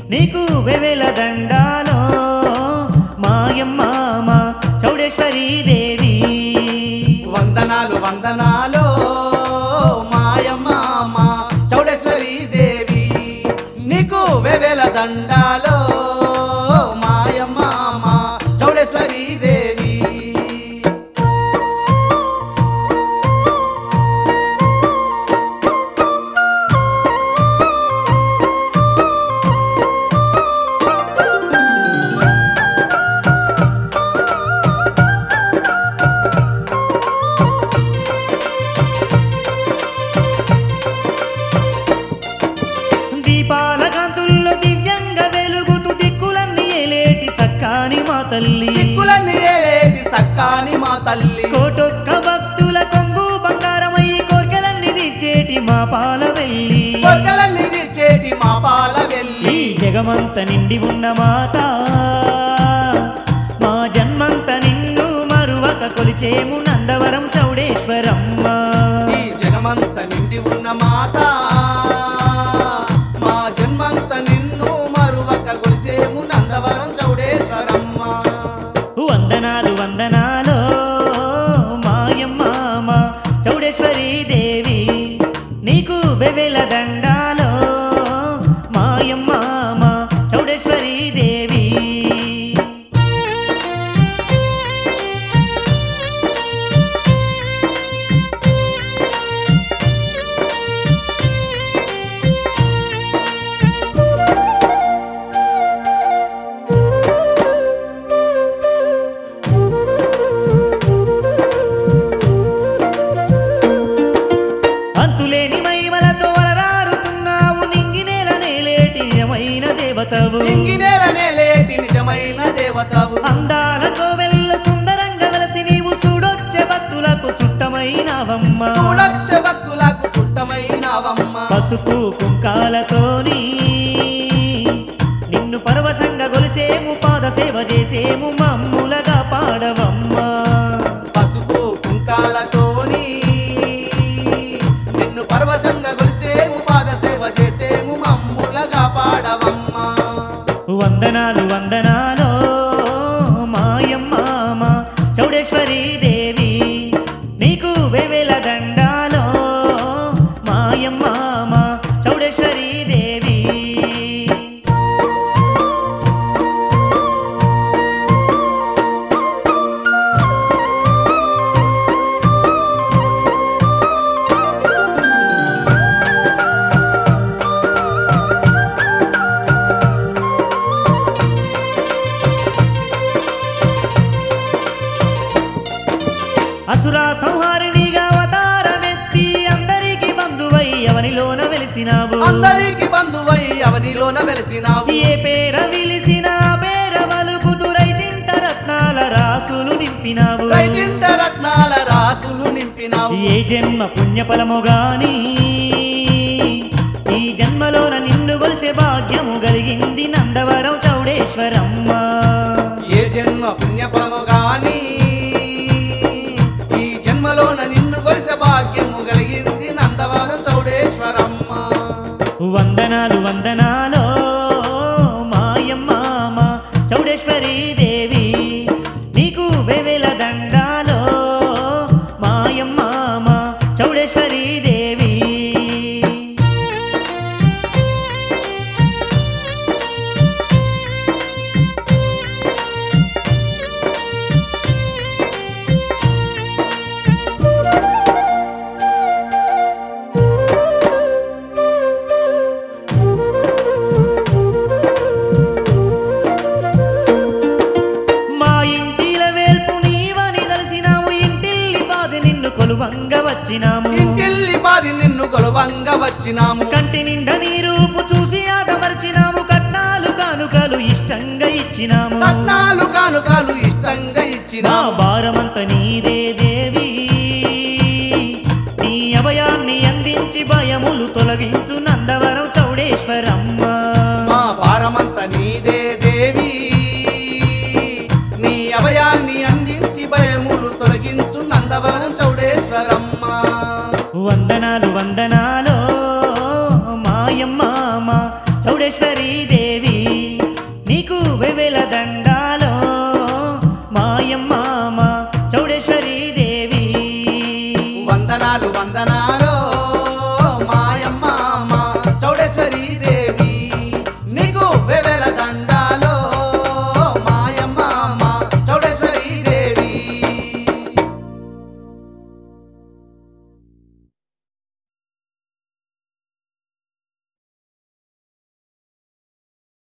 నీకు వెవెల దండాలో మాయమ్మ మా చౌడేశ్వరి దేవి వందనాలు వందనాలు మాయమ్మ మా చౌడేశ్వరి దేవి నీకు వెవెల దండాలో మాయమ్మ మా చౌడేశ్వరి దేవి దీపాల కాంతుల్లో దివ్యంగా వెలుగుతూ దిక్కులన్నీ ఏలేటి సక్కాని మా తల్లి దిక్కులన్నీ ఏలేటి సక్కాని మా తల్లి కోటొక్క భక్తుల కొంగు బంగారమయ్యి కోర్కెలన్నీ తీర్చేటి మా పాల వెళ్ళి కొరకలన్నీ తెచ్చేటి మా పాల ఈ వెళ్ళి జగమంత నిండి ఉన్న మాత మా జన్మంత నిన్ను మరువక కొలిచేము నందవరం చౌడేశ్వరమ్మ ఈ జగమంత నిండి ఉన్న మాత మా జన్మంత నిన్ను మరువక గొలిసేము నందవరం చౌడేశ్వరమ్మ వందనాలు వందనాలు మాయమ్మ మా చౌడేశ్వరి దేవి నీకు వెవెల దండాలో మాయమ్మ మా చౌడేశ్వరి దేవి అంతులేని మైమలతో అలరారుతున్నావు నింగి నేల నేలేటి నిజమైన దేవతవు నింగినేల నేలేటి నిజమైన దేవతవు అందాల కోవెల్ల సుందరంగా వెలసి నీవు చూడొచ్చే భక్తులకు చుట్టమైనవమ్మ చూడచ్చ భక్తులకు సుట్టమైనవమ్మ పసుపు కుంకాలతోని నిన్ను పరవశంగా గొలిసేము పాద సేవ చేసేము మమ్ములగా పాడవమ్మ పసుపు కుంకాలతోని నిన్ను పరవశంగా గొలిసేము పాద సేవ చేసేము మమ్ములగా పాడవమ్మ వందనాలు వందనాలు మాయమ్మ మా చౌడేశ్వరి దేవి నీకు వెవెల దండాలో మాయమ్మ మా చౌడేశ్వరి దేవి అసురా సంహారిణిగా అవతారమెత్తి అందరికి బంధువై ఎవరిలోన వెలిసినావు అందరికి బంధువై అవనిలోన వెలిసినావు ఏ పేర విలిసిన ఆ పేర వలుకుతూ రైతింట రత్నాల రాసులు నింపినావు రైతింట రత్నాల రాసులు నింపినావు ఏ జన్మ పుణ్యఫలము గాని ఈ జన్మలోన నిన్ను గొలిసే భాగ్యము కలిగింది నందవరం చౌడేశ్వరమ్మ ఏ జన్మ పుణ్యఫలము గాని ఈ జన్మలోన నిన్ను కొలిసే భాగ్యము కలిగింది నందవరం చౌడేశ్వరమ్మ వందనాలు వందనాలు మాయమ్మ మా చౌడేశ్వరి దేవి నీకు వెవెల దండాలో మాయమ్మ మా చౌడేశ్వరి దేవి మా ఇంటిల వేల్పు నీవని దలసినాము ఇంటిల్లి బాధ నిన్ను కొలువంగ వచ్చినాము ఇంటిల్లి పాది నిన్ను కొలువంగా వచ్చినాము కంటి నిండా నీ రూపు చూసి ఆదమర్చినాము కట్నాలు కానుకలు ఇష్టంగా ఇచ్చినాము కట్నాలు కానుకలు ఇష్టంగా మా ఇచ్చినాము భారమంత నీదే దేవి నీ అభయాన్ని అందించి భయములు తొలగించు నందవరం చౌడేశ్వరమ్మ మా భారమంత నీదే దేవి నీ అభయాన్ని అందించి భయములు తొలగించు నందవరం చౌడేశ్వరమ్మ వందనాలు వందనాలు మాయమ్మ మా చౌడేశ్వరి దేవి